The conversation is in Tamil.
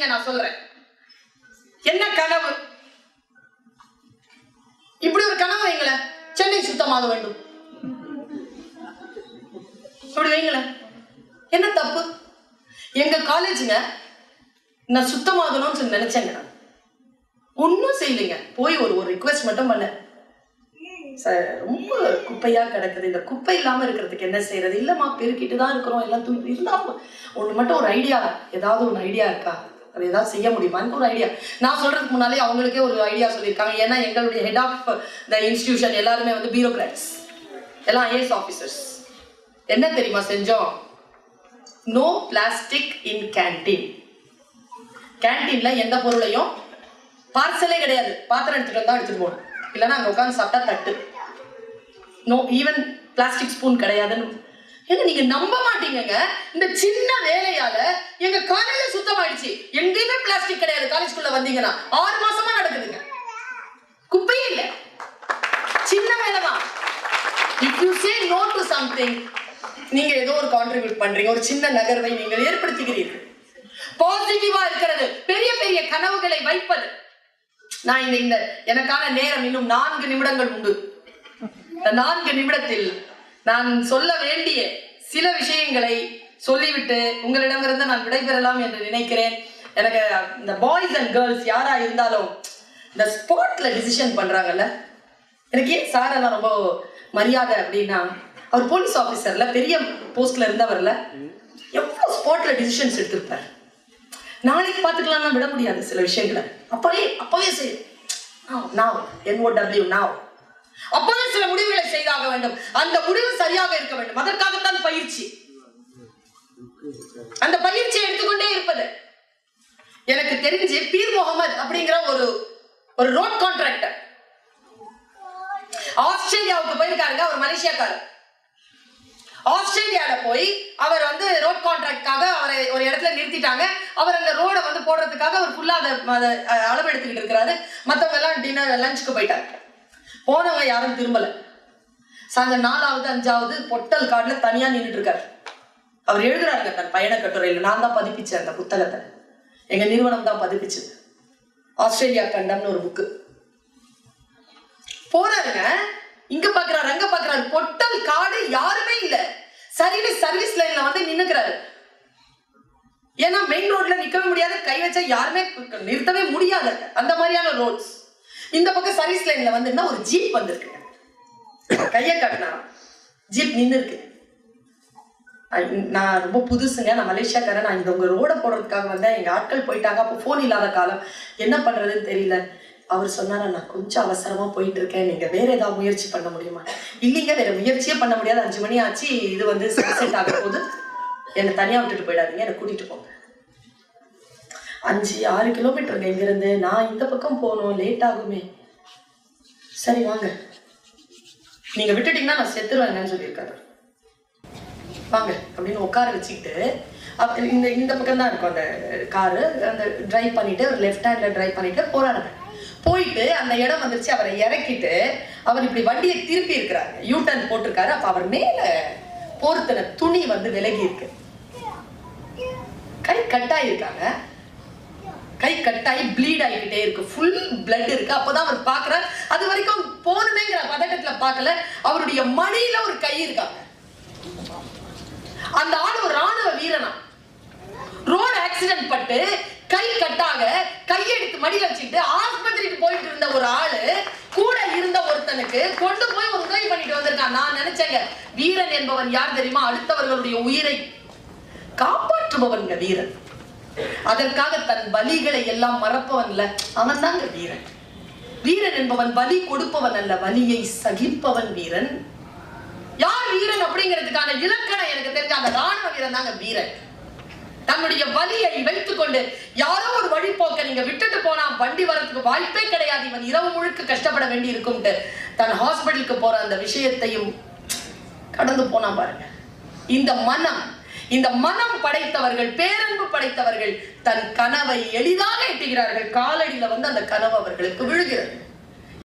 வைங்க நான் சொல்றேன் என்ன கனவு இப்படி ஒரு கனவு வைங்களேன் சென்னை சுத்தமாக வேண்டும் இப்படி வைங்களேன் என்ன தப்பு எங்க காலேஜுங்க நான் சுத்தமாகணும்னு சொல்லி நினைச்சேங்க நான் ஒன்றும் செய்யலைங்க போய் ஒரு ஒரு ரிக்வெஸ்ட் மட்டும் பண்ணேன் சார் ரொம்ப குப்பையா கிடக்குது இந்த குப்பை இல்லாம இருக்கிறதுக்கு என்ன செய்யறது இல்லம்மா பெருக்கிட்டு தான் இருக்கிறோம் எல்லாம் தூக்கி இருந்தாலும் ஒண்ணு மட்டும் ஒரு ஐடியா ஏதாவது ஒரு ஐடியா இருக்கா அது ஏதாவது செய்ய முடியுமான்னு ஒரு ஐடியா நான் சொல்றதுக்கு முன்னாலே அவங்களுக்கே ஒரு ஐடியா சொல்லியிருக்காங்க ஏன்னா எங்களுடைய ஹெட் ஆஃப் த இன்ஸ்டிடியூஷன் எல்லாருமே வந்து பியூரோக்ராட்ஸ் எல்லாம் ஐஏஎஸ் ஆஃபீஸர்ஸ் என்ன தெரியுமா செஞ்சோம் நோ பிளாஸ்டிக் இன் கேன்டீன் கேன்டீன்ல எந்த பொருளையும் பார்சலே கிடையாது பாத்திரம் எடுத்துட்டு வந்தா எடுத்துட்டு போகணும் இல்லைன்னா அங்க உட்காந்து சாப்பிட்டா தட்டு நோ ஈவன் பிளாஸ்டிக் ஸ்பூன் கிடையாதுன்னு ஏன்னா நீங்க நம்ப மாட்டீங்கங்க இந்த சின்ன வேலையால எங்க காலேஜ சுத்தமாயிடுச்சு எங்கேயுமே பிளாஸ்டிக் கிடையாது காலேஜ்குள்ள வந்தீங்கன்னா ஆறு மாசமா நடக்குதுங்க குப்பையே இல்ல சின்ன வேலை தான் if you say no to something நீங்க ஏதோ ஒரு கான்ட்ரிபியூட் பண்றீங்க ஒரு சின்ன நகர்வை நீங்கள் ஏற்படுத்துகிறீர்கள் பாசிட்டிவா இருக்கிறது பெரிய பெரிய கனவுகளை வைப்பது நான் இந்த இந்த எனக்கான நேரம் இன்னும் நான்கு நிமிடங்கள் உண்டு இந்த நான்கு நிமிடத்தில் நான் சொல்ல வேண்டிய சில விஷயங்களை சொல்லிவிட்டு உங்களிடமிருந்து நான் விடைபெறலாம் என்று நினைக்கிறேன் எனக்கு இந்த பாய்ஸ் அண்ட் கேர்ள்ஸ் யாரா இருந்தாலும் இந்த ஸ்போர்ட்ல டிசிஷன் பண்றாங்கல்ல எனக்கு ஏன் சார் எல்லாம் ரொம்ப மரியாதை அப்படின்னா அவர் போலீஸ் ஆஃபீஸர்ல பெரிய போஸ்ட்ல இருந்தவர்ல எவ்வளவு ஸ்போர்ட்ல டிசிஷன்ஸ் எடுத்திருப்பார் நாளைக்கு பார்த்துக்கலாம்னா விட முடியாது சில விஷயங்களை அப்பவே அப்பவே செய் நாவ் என்ஓடபிள்யூ நாவ் அப்பவே சில முடிவுகளை செய்தாக வேண்டும் அந்த முடிவு சரியாக இருக்க வேண்டும் அதற்காகத்தான் பயிற்சி அந்த பயிற்சியை எடுத்துக்கொண்டே இருப்பது எனக்கு தெரிஞ்சு பீர் முகமது அப்படிங்கிற ஒரு ஒரு ரோட் கான்ட்ராக்டர் ஆஸ்திரேலியாவுக்கு போயிருக்காருங்க அவர் மலேசியாக்காரர் ஆஸ்திரேலியால போய் அவர் வந்து ரோட் கான்ட்ராக்ட்காக அவரை ஒரு இடத்துல நிறுத்திட்டாங்க அவர் அந்த ரோடை வந்து போடுறதுக்காக அவர் ஃபுல்லா அதை அதை அஹ், அளவு எடுத்துக்கிட்டு இருக்கிறாரு மத்தவங்க எல்லாம் டின்னர் லஞ்சுக்கு போயிட்டாங்க போனவங்க யாரும் திரும்பல சாயந்தரம் நாலாவது அஞ்சாவது பொட்டல் காடுல தனியா நின்றுட்டு இருக்காரு அவர் எழுதுறாருங்க தன் பயண கட்டுரையில் நான் தான் பதிப்பிச்சேன் அந்த புத்தகத்தை எங்க நிறுவனம் தான் பதிப்பிச்சது ஆஸ்திரேலியா கண்டம்னு ஒரு புக்கு போறாருங்க இங்க பாக்குறாரு அங்க பாக்குறாரு பொட்டல் காடு யாருமே இல்ல சரின்னு சர்வீஸ் லைன்ல வந்து நின்னுக்கிறாரு ஏன்னா மெயின் ரோட்ல நிக்கவே முடியாது கை வச்சா யாருமே நிறுத்தவே முடியாது அந்த மாதிரியான ரோட்ஸ் இந்த பக்கம் சர்வீஸ் லைன்ல வந்து ஒரு ஜீப் வந்திருக்கு கையை காட்டினாராம் ஜீப் நின்று இருக்கு நான் ரொம்ப புதுசுங்க நான் மலேசியாக்காரன் நான் இந்த உங்க ரோட போடுறதுக்காக வந்தேன் எங்க ஆட்கள் போயிட்டாங்க அப்போ ஃபோன் இல்லாத காலம் என்ன பண்றதுன்னு தெரியல அவர் சொன்னாரா நான் கொஞ்சம் அவசரமா போயிட்டு இருக்கேன் நீங்க வேற ஏதாவது முயற்சி பண்ண முடியுமா இல்லைங்க வேற முயற்சியே பண்ண முடியாது அஞ்சு மணி ஆச்சு இது வந்து சன்செட் ஆக போது என்னை தனியா விட்டுட்டு போயிடாதீங்க என்னை கூட்டிட்டு போங்க அஞ்சு ஆறு கிலோமீட்டருங்க இங்கிருந்து நான் இந்த பக்கம் போகணும் லேட் ஆகுமே சரி வாங்க நீங்க விட்டுட்டீங்கன்னா நான் செத்துருவேங்கன்னு சொல்லியிருக்காரு வாங்க அப்படின்னு உட்கார வச்சுக்கிட்டு அப்ப இந்த இந்த பக்கம் தான் இருக்கும் அந்த காரு அந்த டிரைவ் பண்ணிட்டு ஒரு லெஃப்ட் ஹேண்ட்ல டிரைவ் பண்ணிட்டு போறாரு போயிட்டு அந்த இடம் வந்துருச்சு அவரை இறக்கிட்டு அவர் இப்படி வண்டியை திருப்பி இருக்கிறாரு யூ டர்ன் போட்டிருக்காரு அப்ப அவர் மேல போர்த்தின துணி வந்து விலகி இருக்கு கை கட்டாயிருக்காங்க கை கட்டாயி ப்ளீட் ஆகிக்கிட்டே இருக்கு ஃபுல் blood இருக்கு அப்பதான் அவர் பார்க்கறார் அது வரைக்கும் போகணுமேங்கிற பதட்டத்துல பார்க்கல அவருடைய மடியில ஒரு கை இருக்காங்க அந்த ஆள் ஒரு ராணுவ வீரனா ரோடு ஆக்சிடென்ட் பட்டு கை கட்டாக கையெடுத்து மடியில வச்சுக்கிட்டு ஆஸ்பத்திரிக்கு போயிட்டு இருந்த ஒரு ஆளு கூட இருந்த ஒருத்தனுக்கு கொண்டு போய் ஒரு உதவி பண்ணிட்டு வந்திருக்கான் நான் நினைச்சேங்க வீரன் என்பவன் யார் தெரியுமா அடுத்தவர்களுடைய உயிரை காப்பாற்றுபவன்ங்க வீரன் அதற்காக தன் பலிகளை எல்லாம் மறப்பவன்ல அவன் தாங்க வீரன் வீரன் என்பவன் பலி கொடுப்பவன் அல்ல வலியை சகிப்பவன் வீரன் யார் வீரன் அப்படிங்கிறதுக்கான இலக்கணம் எனக்கு தெரிஞ்ச அந்த ராணுவ வீரன் தாங்க வீரன் தன்னுடைய வலியை வைத்துக்கொண்டு யாரோ ஒரு வழிபோக்க நீங்க விட்டுட்டு போனா வண்டி வரதுக்கு வாய்ப்பே கிடையாது இவன் இரவு முழுக்க கஷ்டப்பட வேண்டி இருக்கும்ட்டு தன் ஹாஸ்பிட்டலுக்கு போற அந்த விஷயத்தையும் கடந்து போனா பாருங்க இந்த மனம் இந்த மனம் படைத்தவர்கள் பேரன்பு படைத்தவர்கள் தன் கனவை எளிதாக எட்டுகிறார்கள் காலடியில வந்து அந்த கனவு அவர்களுக்கு விழுகிறது